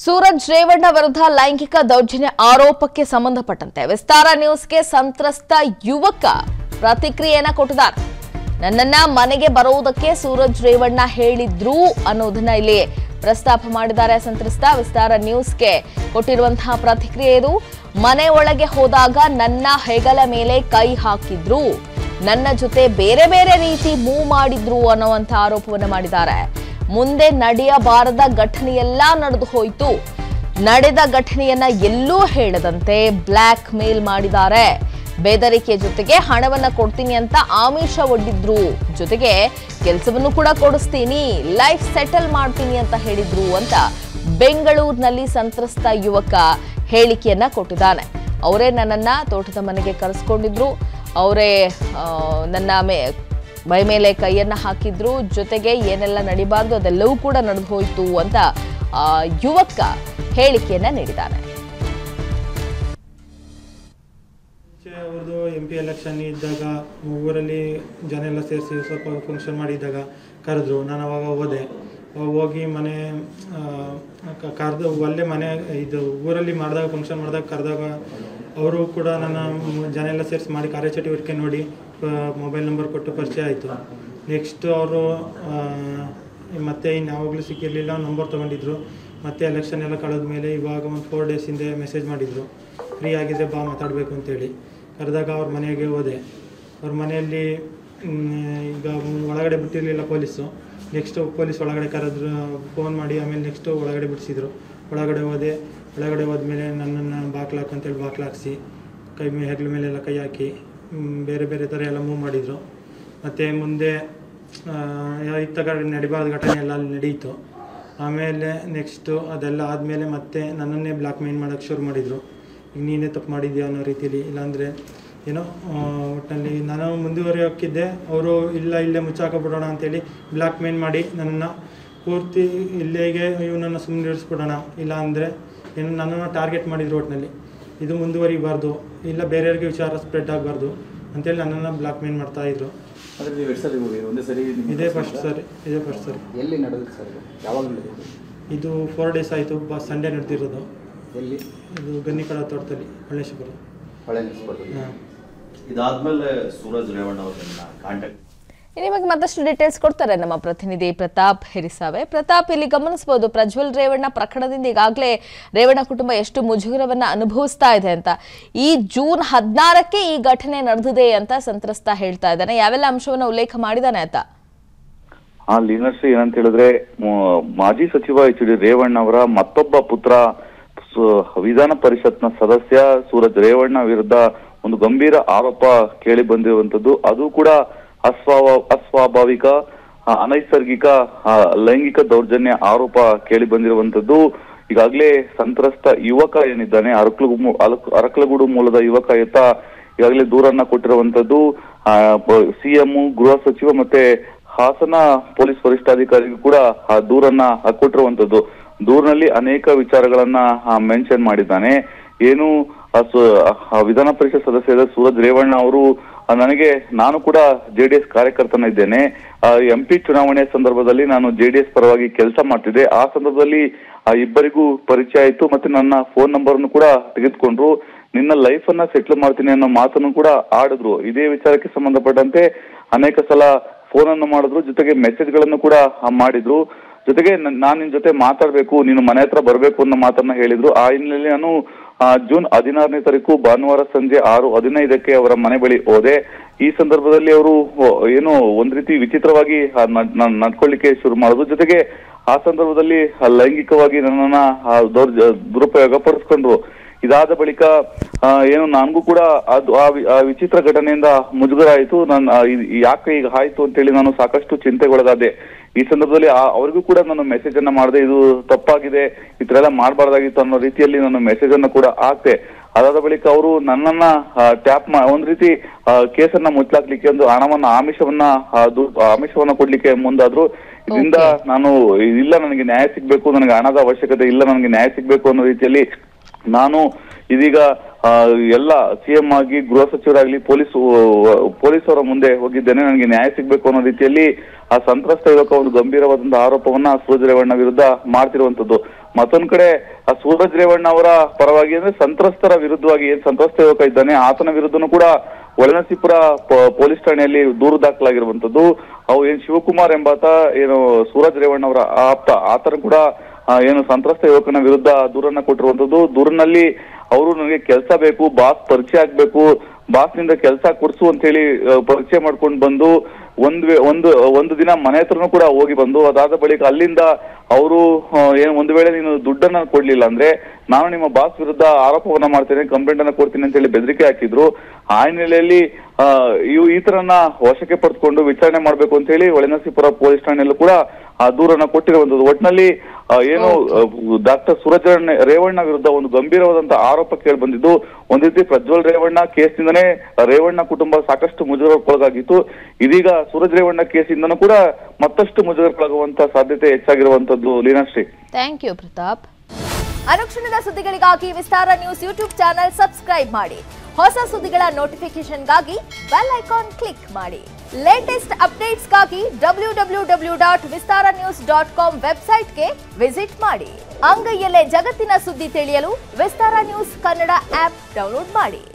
ಸೂರಜ್ ರೇವಣ್ಣ ವಿರುದ್ಧ ಲೈಂಗಿಕ ದೌರ್ಜನ್ಯ ಆರೋಪಕ್ಕೆ ಸಂಬಂಧಪಟ್ಟಂತೆ ವಿಸ್ತಾರ ನ್ಯೂಸ್ಗೆ ಸಂತ್ರಸ್ತ ಯುವಕ ಪ್ರತಿಕ್ರಿಯೆಯನ್ನ ಕೊಟ್ಟಿದ್ದಾರೆ ನನ್ನನ್ನ ಮನೆಗೆ ಬರುವುದಕ್ಕೆ ಸೂರಜ್ ರೇವಣ್ಣ ಹೇಳಿದ್ರು ಅನ್ನೋದನ್ನ ಇಲ್ಲಿ ಪ್ರಸ್ತಾಪ ಮಾಡಿದ್ದಾರೆ ಸಂತ್ರಸ್ತ ವಿಸ್ತಾರ ನ್ಯೂಸ್ಗೆ ಕೊಟ್ಟಿರುವಂತಹ ಪ್ರತಿಕ್ರಿಯೆ ಇದು ಮನೆ ಒಳಗೆ ಹೋದಾಗ ನನ್ನ ಹೆಗಲ ಮೇಲೆ ಕೈ ಹಾಕಿದ್ರು ನನ್ನ ಜೊತೆ ಬೇರೆ ಬೇರೆ ರೀತಿ ಮೂವ್ ಮಾಡಿದ್ರು ಅನ್ನುವಂಥ ಆರೋಪವನ್ನು ಮಾಡಿದ್ದಾರೆ ಮುಂದೆ ನಡೆಯಬಾರದ ಘಟನೆಯೆಲ್ಲ ನಡೆದು ಹೋಯಿತು ನಡೆದ ಘಟನೆಯನ್ನ ಎಲ್ಲೂ ಹೇಳದಂತೆ ಬ್ಲ್ಯಾಕ್ ಮೇಲ್ ಮಾಡಿದ್ದಾರೆ ಬೆದರಿಕೆ ಜೊತೆಗೆ ಹಣವನ್ನ ಕೊಡ್ತೀನಿ ಅಂತ ಆಮಿಷ ಒಡ್ಡಿದ್ರು ಜೊತೆಗೆ ಕೆಲಸವನ್ನು ಕೂಡ ಕೊಡಿಸ್ತೀನಿ ಲೈಫ್ ಸೆಟಲ್ ಮಾಡ್ತೀನಿ ಅಂತ ಹೇಳಿದ್ರು ಅಂತ ಬೆಂಗಳೂರಿನಲ್ಲಿ ಸಂತ್ರಸ್ತ ಯುವಕ ಹೇಳಿಕೆಯನ್ನ ಕೊಟ್ಟಿದ್ದಾನೆ ಅವರೇ ನನ್ನನ್ನ ತೋಟದ ಮನೆಗೆ ಕರೆಸ್ಕೊಂಡಿದ್ರು ಅವರೇ ನನ್ನ ಮೇ ಮೈ ಮೇಲೆ ಕೈಯನ್ನ ಹಾಕಿದ್ರು ಜೊತೆಗೆ ಏನೆಲ್ಲ ನಡಿಬಾರ್ದು ಅದೆಲ್ಲವೂ ಕೂಡ ನಡೆದು ಹೋಯಿತು ಅಂತ ಆ, ಯುವಕ ಹೇಳಿಕೆಯನ್ನ ನೀಡಿದ್ದಾನೆ ಮುಂಚೆ ಅವ್ರದ್ದು ಎಂ ಪಿ ಎಲೆಕ್ಷನ್ ಇದ್ದಾಗ ಊರಲ್ಲಿ ಜನ ಎಲ್ಲ ಸೇರಿಸಿ ಸ್ವಲ್ಪ ಫಂಕ್ಷನ್ ಮಾಡಿದ್ದಾಗ ಕರೆದ್ರು ನಾನು ಅವಾಗ ಹೋದೆ ಅವಾಗ ಹೋಗಿ ಮನೆ ಕರೆದು ಅಲ್ಲೇ ಮನೆ ಇದು ಊರಲ್ಲಿ ಮಾಡಿದಾಗ ಫಂಕ್ಷನ್ ಮಾಡಿದಾಗ ಕರೆದಾಗ ಅವರು ಕೂಡ ನನ್ನ ಮ್- ಜನ ಎಲ್ಲ ಸೇರಿಸಿ ಮಾಡಿ ಕಾರ್ಯಚಟುವಟಿಕೆ ನೋಡಿ ಮೊಬೈಲ್ ನಂಬರ್ ಕೊಟ್ಟು ಪರಿಚಯ ಆಯಿತು ನೆಕ್ಸ್ಟ್ ಅವರು ಮತ್ತೆ ಇನ್ನು ಯಾವಾಗಲೂ ಸಿಕ್ಕಿರಲಿಲ್ಲ ನಂಬರ್ ತೊಗೊಂಡಿದ್ರು ಮತ್ತೆ ಎಲೆಕ್ಷನ್ ಎಲ್ಲ ಕಳೆದ ಮೇಲೆ ಇವಾಗ ಒಂದು ಫೋರ್ ಡೇಸ್ ಹಿಂದೆ ಮೆಸೇಜ್ ಮಾಡಿದರು ಫ್ರೀ ಆಗಿದ್ರೆ ಬಾ ಮಾತಾಡಬೇಕು ಅಂತೇಳಿ ಕರೆದಾಗ ಅವ್ರ ಮನೆಗೆ ಹೋದೆ ಅವ್ರ ಮನೆಯಲ್ಲಿ ಮ್, ಈಗ ಒಳಗಡೆ ಬಿಟ್ಟಿರಲಿಲ್ಲ ಪೊಲೀಸು ನೆಕ್ಸ್ಟು ಪೊಲೀಸ್ ಒಳಗಡೆ ಕರೆದ್ರು ಫೋನ್ ಮಾಡಿ ಆಮೇಲೆ ನೆಕ್ಸ್ಟು ಒಳಗಡೆ ಬಿಡಿಸಿದ್ರು ಒಳಗಡೆ ಹೋದೆ ಒಳಗಡೆ ಹೋದ್ಮೇಲೆ ನನ್ನನ್ನು ಬಾಕ್ಲಾಕ್ ಅಂತೇಳಿ ಬಾಕ್ಲಾಕ್ಸಿ ಕೈ ಮೇ ಹೆಗ್ಲ ಮೇಲೆಲ್ಲ ಕೈ ಹಾಕಿ ಮ್, ಬೇರೆ ಬೇರೆ ಥರ ಎಲ್ಲ ಮೂವ್ ಮಾಡಿದರು ಮತ್ತು ಮುಂದೆ ಇತ್ತಾಗ ನಡಿಬಾರ್ದ ಘಟನೆ ಎಲ್ಲ ಅಲ್ಲಿ ನಡೀತು ಆಮೇಲೆ ನೆಕ್ಸ್ಟು ಅದೆಲ್ಲ ಆದಮೇಲೆ ಮತ್ತೆ ನನ್ನನ್ನೇ ಬ್ಲಾಕ್ ಮೇಲ್ ಮಾಡೋಕ್ಕೆ ಶುರು ಮಾಡಿದರು ಈಗ ನೀನೇ ತಪ್ಪು ಮಾಡಿದ್ಯಾ ಅನ್ನೋ ರೀತಿಲಿ ಇಲ್ಲಾಂದರೆ ಏನೋ ಆ, ಒಟ್ಟಿನಲ್ಲಿ ನಾನು ಮುಂದುವರಿಯೋಕ್ಕಿದ್ದೆ ಅವರು ಇಲ್ಲ ಇಲ್ಲೇ ಮುಚ್ಚಾಕಬಿಡೋಣ ಅಂತೇಳಿ ಬ್ಲಾಕ್ ಮೇಲ್ ಮಾಡಿ ನನ್ನನ್ನು ಪೂರ್ತಿ ಇಲ್ಲಿಗೆ ಇವನನ್ನು ಸುಮ್ಮನೆ ಇರಿಸ್ಬಿಡೋಣ ಇಲ್ಲ ಅಂದರೆ ಏನು ನನ್ನನ್ನು ಟಾರ್ಗೆಟ್ ಮಾಡಿದ್ರು ಒಟ್ಟಿನಲ್ಲಿ ಇದು ಮುಂದುವರಿಬಾರ್ದು ಇಲ್ಲ ಬೇರೆಯವ್ರಿಗೆ ವಿಚಾರ ಸ್ಪ್ರೆಡ್ ಆಗಬಾರ್ದು ಅಂತೇಳಿ ನನ್ನನ್ನು ಬ್ಲಾಕ್ ಮೇಲ್ ಮಾಡ್ತಾಯಿದ್ರು ಅಂದ್ರೆ ನೀವು ಎರಡು ಸರಿ ಹೋಗಿ ಒಂದೇ ಸರಿ ನಿಮ್ಗೆ ಇದೇ ಫಸ್ಟ್ ಸರಿ ಇದೇ ಫಸ್ಟ್ ಸರಿ ಎಲ್ಲಿ ನಡೆದಿತ್ತು ಸರ್ ಇದು? ಯಾವಾಗ ನಡೆದಿದ್ದು ಇದು ಫೋರ್ ಡೇಸ್ ಆಯಿತು ಬ ಸಂಡೇ ನಡೆದಿರೋದು ಎಲ್ಲಿ ಇದು ಗನ್ನಿಕಳ ತೋಟದಲ್ಲಿ ಹಳ್ಳೇಶ್ವರ ಹೊಳೆ ನಿಲ್ಲಿಸ್ಬಾರ್ದು ಹಾಂ ಇದಾದ್ಮೇಲೆ ಸೂರಜ್ ರೇವಣ್ಣ ಅವ್ರನ್ನ ಕಾಂಟ್ಯಾಕ್ಟ್ ಇನ್ನು ನಿಮಗೆ ಮತ್ತಷ್ಟು ಡೀಟೇಲ್ಸ್ ಕೊಡ್ತಾರೆ ನಮ್ಮ ಪ್ರತಿನಿಧಿ ಪ್ರತಾಪ್ ಹೆರಿಸಾವೆ ಪ್ರತಾಪ್ ಇಲ್ಲಿ ಗಮನಿಸಬಹುದು ಪ್ರಜ್ವಲ್ ರೇವಣ್ಣ ಪ್ರಕರಣದಿಂದ ಈಗಾಗಲೇ ರೇವಣ್ಣ ಕುಟುಂಬ ಎಷ್ಟು ಮುಜುಗರವನ್ನ ಅನುಭವಿಸ್ತಾ ಇದೆ ಅಂತ ಈ ಜೂನ್ ಹದಿನಾರಕ್ಕೆ ಈ ಘಟನೆ ನಡೆದಿದೆ ಅಂತ ಸಂತ್ರಸ್ತ ಹೇಳ್ತಾ ಇದ್ದಾನೆ ಯಾವೆಲ್ಲ ಅಂಶವನ್ನ ಉಲ್ಲೇಖ ಮಾಡಿದಾನೆ ಅಂತ ಆ ಲೀನರ್ಸಿ ಏನಂತ ಹೇಳಿದ್ರೆ ಮ- ಮಾಜಿ ಸಚಿವ ಎಚ್ ಡಿ ರೇವಣ್ಣ ಅವರ ಮತ್ತೊಬ್ಬ ಪುತ್ರ ಸು- ವಿಧಾನ ಪರಿಷತ್ನ ಸದಸ್ಯ ಸೂರಜ್ ರೇವಣ್ಣ ವಿರುದ್ಧ ಒಂದು ಗಂಭೀರ ಆರೋಪ ಕೇಳಿ ಬಂದಿರುವಂತದ್ದು ಅದು ಕೂಡ ಅಸ್ವಾವ ಅಸ್ವಾಭಾವಿಕ ಆ, ಅನೈಸರ್ಗಿಕ ಆ, ಲೈಂಗಿಕ ದೌರ್ಜನ್ಯ ಆರೋಪ ಕೇಳಿ ಬಂದಿರುವಂತದ್ದು ಈಗಾಗಲೇ ಸಂತ್ರಸ್ತ ಯುವಕ ಏನಿದ್ದಾನೆ ಅರಕಲಗು ಅರಕಲಗೂಡು ಮೂಲದ ಯುವಕ ಈತ ಈಗಾಗಲೇ ದೂರನ್ನ ಕೊಟ್ಟಿರುವಂತದ್ದು ಸಿಎಂ ಗೃಹ ಸಚಿವ ಮತ್ತೆ ಹಾಸನ ಪೊಲೀಸ್ ವರಿಷ್ಠಾಧಿಕಾರಿಗೂ ಕೂಡ ಆ ದೂರನ್ನ ಕೊಟ್ಟಿರುವಂತದ್ದು ದೂರಿನಲ್ಲಿ ಅನೇಕ ವಿಚಾರಗಳನ್ನ ಮೆನ್ಷನ್ ಮಾಡಿದ್ದಾನೆ ಏನು ಆ ಸು- ಆ ವಿಧಾನ ಪರಿಷತ್ ಸದಸ್ಯರಾದ ಸೂರಜ್ ರೇವಣ್ಣ ಅವರು ಆ, ನನಗೆ ನಾನು ಕೂಡ ಜೆಡಿಎಸ್ ಕಾರ್ಯಕರ್ತನ ಇದ್ದೇನೆ ಎಂ ಪಿ ಚುನಾವಣೆ ಸಂದರ್ಭದಲ್ಲಿ ನಾನು ಜೆಡಿಎಸ್ ಪರವಾಗಿ ಕೆಲಸ ಮಾಡ್ತಿದ್ದೆ ಆ ಸಂದರ್ಭದಲ್ಲಿ ಆ ಇಬ್ಬರಿಗೂ ಪರಿಚಯ ಆಯಿತು ಮತ್ತೆ ನನ್ನ ಫೋನ್ ನಂಬರ್ನು ಕೂಡ ತೆಗೆದುಕೊಂಡ್ರು ನಿನ್ನ ಲೈಫ್ ಅನ್ನ ಸೆಟ್ಲ್ ಮಾಡ್ತೀನಿ ಅನ್ನೋ ಮಾತನ್ನು ಕೂಡ ಆಡಿದ್ರು ಇದೇ ವಿಚಾರಕ್ಕೆ ಸಂಬಂಧಪಟ್ಟಂತೆ ಅನೇಕ ಸಲ ಫೋನ್ ಅನ್ನು ಮಾಡಿದ್ರು ಜೊತೆಗೆ ಮೆಸೇಜ್ ಗಳನ್ನು ಕೂಡ ಆ, ಮಾಡಿದ್ರು ಜೊತೆಗೆ ನಾನು ನಿನ್ ಜೊತೆ ಮಾತಾಡ್ಬೇಕು ನೀನು ಮನೆ ಹತ್ರ ಬರ್ಬೇಕು ಅನ್ನೋ ಮಾತನ್ನ ಹೇಳಿದ್ರು ಆ ಹಿನ್ನೆಲೆಯಲ್ಲಿ ನಾನು ಆ, ಜೂನ್ ಹದಿನಾರನೇ ತಾರೀಕು ಭಾನುವಾರ ಸಂಜೆ ಆರು ಹದಿನೈದಕ್ಕೆ ಅವರ ಮನೆ ಬಳಿ ಹೋದೆ ಈ ಸಂದರ್ಭದಲ್ಲಿ ಅವರು ಏನು ಒಂದ್ ರೀತಿ ವಿಚಿತ್ರವಾಗಿ ಆ, ನಡ್- ನಡ್- ನಡ್ಕೊಳ್ಳಿಕ್ಕೆ ಶುರು ಮಾಡಿದ್ರು ಜೊತೆಗೆ ಆ ಸಂದರ್ಭದಲ್ಲಿ ಆ, ಲೈಂಗಿಕವಾಗಿ ನನ್ನನ್ನ ಆ, ದೌರ್ಜ ದುರುಪಯೋಗ ಪಡಿಸ್ಕೊಂಡ್ರು ಇದಾದ ಬಳಿಕ ಆ, ಏನು ನನಗೂ ಕೂಡ ಅದು ಆ ವಿ- ಆ ವಿಚಿತ್ರ ಘಟನೆಯಿಂದ ಮುಜುಗರ ಆಯಿತು ನಾನು ಆ, ಇದ್- ಯಾಕೆ ಈಗ ಆಯ್ತು ಅಂತೇಳಿ ನಾನು ಸಾಕಷ್ಟು ಚಿಂತೆಗೊಳಗಾದೆ ಈ ಸಂದರ್ಭದಲ್ಲಿ ಆ- ಅವ್ರಿಗೂ ಕೂಡ ನಾನು ಮೆಸೇಜ್ ಅನ್ನ ಮಾಡಿದೆ ಇದು ತಪ್ಪಾಗಿದೆ ಈ ತರ ಎಲ್ಲ ಮಾಡಬಾರ್ದಾಗಿತ್ತು ಅನ್ನೋ ರೀತಿಯಲ್ಲಿ ನಾನು ಮೆಸೇಜ್ ಅನ್ನ ಕೂಡ ಹಾಕ್ತೆ ಅದಾದ ಬಳಿಕ ಅವರು ನನ್ನನ್ನ ಟ್ಯಾಪ್ ಒಂದ್ ರೀತಿ ಆ, ಕೇಸನ್ನ ಮುಚ್ಚಾಕ್ಲಿಕ್ಕೆ ಒಂದು ಹಣವನ್ನ ಆಮಿಷವನ್ನ ಆ, ದು- ಆಮಿಷವನ್ನ ಕೊಡ್ಲಿಕ್ಕೆ ಮುಂದಾದ್ರು ಇದರಿಂದ ನಾನು ಇಲ್ಲ ನನಗೆ ನ್ಯಾಯ ಸಿಗ್ಬೇಕು ನನಗೆ ಹಣದ ಅವಶ್ಯಕತೆ ಇಲ್ಲ ನನಗೆ ನ್ಯಾಯ ಸಿಗ್ಬೇಕು ಅನ್ನೋ ರೀತಿಯಲ್ಲಿ ನಾನು ಇದೀಗ ಆ, ಎಲ್ಲ ಸಿಎಂ ಆಗಿ ಗೃಹ ಸಚಿವರಾಗ್ಲಿ ಪೊಲೀಸ್ ಪೊಲೀಸ್ ಅವರ ಮುಂದೆ ಹೋಗಿದ್ದೇನೆ ನನಗೆ ನ್ಯಾಯ ಸಿಗ್ಬೇಕು ಅನ್ನೋ ರೀತಿಯಲ್ಲಿ ಆ ಸಂತ್ರಸ್ತ ಯುವಕ ಒಂದು ಗಂಭೀರವಾದಂತಹ ಆರೋಪವನ್ನ ಸೂರಜ್ ರೇವಣ್ಣ ವಿರುದ್ಧ ಮಾಡ್ತಿರುವಂತದ್ದು ಮತ್ತೊಂದ್ ಕಡೆ ಆ ಸೂರಜ್ ರೇವಣ್ಣ ಅವರ ಪರವಾಗಿ ಅಂದ್ರೆ ಸಂತ್ರಸ್ತರ ವಿರುದ್ಧವಾಗಿ ಏನ್ ಸಂತ್ರಸ್ತ ಯುವಕ ಇದ್ದಾನೆ ಆತನ ವಿರುದ್ಧನೂ ಕೂಡ ಒಳನಸೀಪುರ ಪ- ಪೊಲೀಸ್ ಠಾಣೆಯಲ್ಲಿ ದೂರು ದಾಖಲಾಗಿರುವಂತದ್ದು ಅವು ಏನ್ ಶಿವಕುಮಾರ್ ಎಂಬಾತ ಏನು ಸೂರಜ್ ರೇವಣ್ಣ ಅವರ ಆಪ್ತ ಆತನ ಕೂಡ ಆ, ಏನು ಸಂತ್ರಸ್ತ ಯುವಕನ ವಿರುದ್ಧ ದೂರನ್ನ ಕೊಟ್ಟಿರುವಂತದ್ದು ದೂರಿನಲ್ಲಿ ಅವರು ನನಗೆ ಕೆಲಸ ಬೇಕು ಬಾಸ್ ಪರಿಚಯ ಆಗ್ಬೇಕು ಬಾಸ್ ನಿಂದ ಕೆಲಸ ಕೊಡ್ಸು ಅಂತ ಹೇಳಿ ಆ, ಪರಿಚಯ ಮಾಡ್ಕೊಂಡು ಬಂದು ಒಂದ್ ವೇ- ಒಂದು ಒಂದು ದಿನ ಮನೆ ಹತ್ರನೂ ಕೂಡ ಹೋಗಿ ಬಂದು ಅದಾದ ಬಳಿಕ ಅಲ್ಲಿಂದ ಅವರು ಏನು ಒಂದು ವೇಳೆ ನೀನು ದುಡ್ಡನ್ನ ಕೊಡ್ಲಿಲ್ಲ ಅಂದ್ರೆ ನಾನು ನಿಮ್ಮ ಬಾಸ್ ವಿರುದ್ಧ ಆರೋಪವನ್ನ ಮಾಡ್ತೇನೆ ಕಂಪ್ಲೇಂಟ್ ಅನ್ನ ಕೊಡ್ತೀನಿ ಅಂತ ಹೇಳಿ ಬೆದರಿಕೆ ಹಾಕಿದ್ರು ಆ ಹಿನ್ನೆಲೆಯಲ್ಲಿ ಆ, ಇವು ಈ ತರನ ವಶಕ್ಕೆ ಪಡೆದುಕೊಂಡು ವಿಚಾರಣೆ ಮಾಡ್ಬೇಕು ಅಂತ ಹೇಳಿ ಒಳನರಸೀಪುರ ಪೊಲೀಸ್ ಠಾಣೆಯಲ್ಲೂ ಕೂಡ ಆ ದೂರನ್ನ ಕೊಟ್ಟಿರುವಂತದ್ದು ಒಟ್ಟಿನಲ್ಲಿ ಆ, ಏನು ಡಾಕ್ಟರ್ ಸೂರಜ್ ರೇವಣ್ಣ- ರೇವಣ್ಣ ವಿರುದ್ಧ ಒಂದು ಗಂಭೀರವಾದಂತ ಆರೋಪ ಕೇಳಿ ಬಂದಿದ್ದು ಒಂದ್ ರೀತಿ ಪ್ರಜ್ವಲ್ ರೇವಣ್ಣ ಕೇಸ್ನಿಂದನೇ ರೇವಣ್ಣ ಕುಟುಂಬ ಸಾಕಷ್ಟು ಮುಜುಗರಕ್ಕೊಳಗಾಗಿತ್ತು ಇದೀಗ ಸೂರಜ್ ರೇವಣ್ಣ ಕೇಸಿಂದನೂ ಕೂಡ ಮತ್ತಷ್ಟು ಮುಜುಗರಕ್ಕೊಳಗುವಂತ ಸಾಧ್ಯತೆ ಹೆಚ್ಚಾಗಿರುವಂತದ್ದು ಲೀನಾಶ್ರೀ ಥ್ಯಾಂಕ್ ಯು ಪ್ರತಾಪ್ ಅನುಕ್ಷಣದ ಸುದ್ದಿಗಳಿಗಾಗಿ Vistara news YouTube channel subscribe ಮಾಡಿ ಹೊಸ ಸುದ್ದಿಗಳ ನೋಟಿಫಿಕೇಶನ್ಗಾಗಿ ಬೆಲ್ ಐಕಾನ್ ಕ್ಲಿಕ್ ಮಾಡಿ ಲೇಟೆಸ್ಟ್ ಅಪ್ಡೇಟ್ಸ್ಗಾಗಿ W W W dot Vistara news dot com ವೆಬ್ಸೈಟ್ಗೆ ವಿಸಿಟ್ ಮಾಡಿ ಅಂಗೈಯಲ್ಲೇ ಜಗತ್ತಿನ ಸುದ್ದಿ ತಿಳಿಯಲು Vistara news Kannada app download ಮಾಡಿ